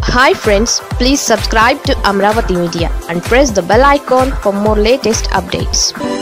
hi friends please subscribe to Amaravati media and press the bell icon for more latest updates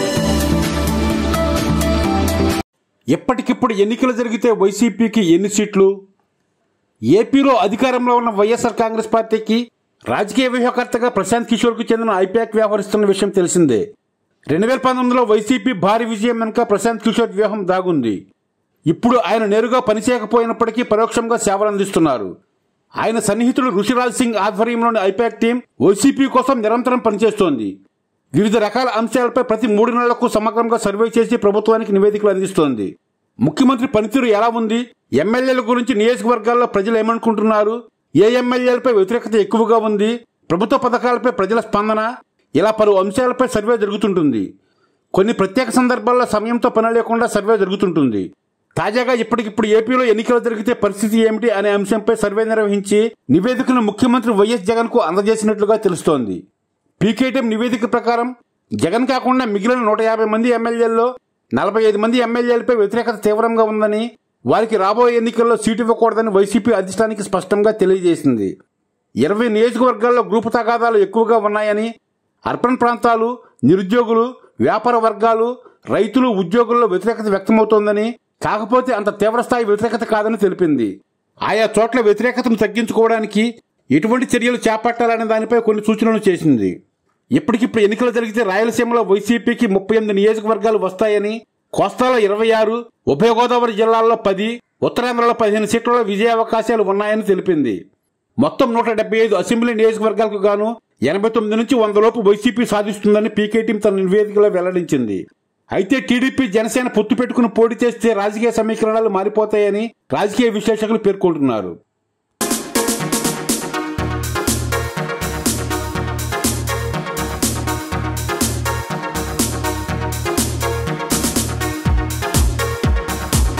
ఎప్పటికిప్పుడు ఎన్నికలు జరిగితే వైసీపీకి ఎన్ని సీట్లు ఏపీలో అధికారంలో ఉన్న వైఎస్ఆర్ కాంగ్రెస్ పార్టీకి రాజకీయ వ్యూహకర్తగా ప్రశాంత్ కిషోర్కు చెందిన ఐపాక్ వ్యవహరిస్తున్న విషయం తెలిసిందే రెండు వేల పంతొమ్మిదిలో వైసీపీ భారీ విజయం వెనుక ప్రశాంత్ కిషోర్ వ్యూహం దాగుంది ఇప్పుడు ఆయన నేరుగా పనిచేయకపోయినప్పటికీ పరోక్షంగా సేవలందిస్తున్నారు ఆయన సన్నిహితుడు ఋషిరాజ్ సింగ్ ఆధ్వర్యంలోని ఐపాక్ టీం వైసీపీ కోసం నిరంతరం పనిచేస్తోంది వివిధ రకాల అంశాలపై ప్రతి మూడు నెలలకు సమగ్రంగా సర్వే చేసి ప్రభుత్వానికి నివేదికలు అందిస్తోంది ముఖ్యమంత్రి పనితీరు ఎలా ఉంది ఎమ్మెల్యేల గురించి నియోజకవర్గాల్లో ప్రజలు ఏమనుకుంటున్నారు ఏ ఎమ్మెల్యేలపై వ్యతిరేకత ఎక్కువగా ఉంది ప్రభుత్వ పథకాలపై ప్రజల స్పందన ఇలా పలు అంశాలపై సర్వే జరుగుతుంటుంది కొన్ని ప్రత్యేక సందర్భాల్లో సమయంతో పని లేకుండా సర్వే జరుగుతుంటుంది తాజాగా ఇప్పటికిప్పుడు ఏపీలో ఎన్నికలు జరిగితే పరిస్థితి ఏమిటి అనే అంశంపై సర్వే నిర్వహించి నివేదికను ముఖ్యమంత్రి వైఎస్ జగన్ కు అందజేసినట్లుగా తెలుస్తోంది పీకేటీఎం నివేదిక ప్రకారం జగన్ కాకుండా మిగిలిన నూట యాభై మంది ఎమ్మెల్యేల్లో నలభై ఐదు మంది ఎమ్మెల్యేలపై వ్యతిరేకత తీవ్రంగా ఉందని వారికి రాబోయే ఎన్నికల్లో సీటు ఇవ్వకూడదని వైసీపీ అధిష్టానికి స్పష్టంగా తెలియజేసింది ఇరవై నియోజకవర్గాల్లో గ్రూపు తగాదాలు ఎక్కువగా ఉన్నాయని అర్బన్ ప్రాంతాలు నిరుద్యోగులు వ్యాపార వర్గాలు రైతులు ఉద్యోగుల్లో వ్యతిరేకత వ్యక్తమవుతోందని కాకపోతే అంత తీవ్రస్థాయి వ్యతిరేకత కాదని తెలిపింది ఆయా చోట్ల వ్యతిరేకతను తగ్గించుకోవడానికి ఎటువంటి చర్యలు చేపట్టాలనే దానిపై కొన్ని సూచనలు చేసింది ఇప్పటికిప్పుడు ఎన్నికలు జరిగితే రాయలసీమలో వైసీపీకి ముప్పై ఎనిమిది నియోజకవర్గాలు వస్తాయని కోస్తాలో ఇరవై ఆరు ఉభయ గోదావరి జిల్లాల్లో పది ఉత్తరాంధ్రలో పదిహేను సీట్లలో విజయ అవకాశాలు ఉన్నాయని తెలిపింది మొత్తం నూట డెబ్బై ఐదు అసెంబ్లీ నియోజకవర్గాలకు గాను ఎనభై తొమ్మిది నుంచి వంద లోపు వైసీపీ సాధిస్తుందని పీకే టీం తన నివేదికలో వెల్లడించింది అయితే టీడీపీ జనసేన పొత్తు పెట్టుకుని పోటీ చేస్తే రాజకీయ సమీకరణాలు మారిపోతాయని రాజకీయ విశ్లేషకులు పేర్కొంటున్నారు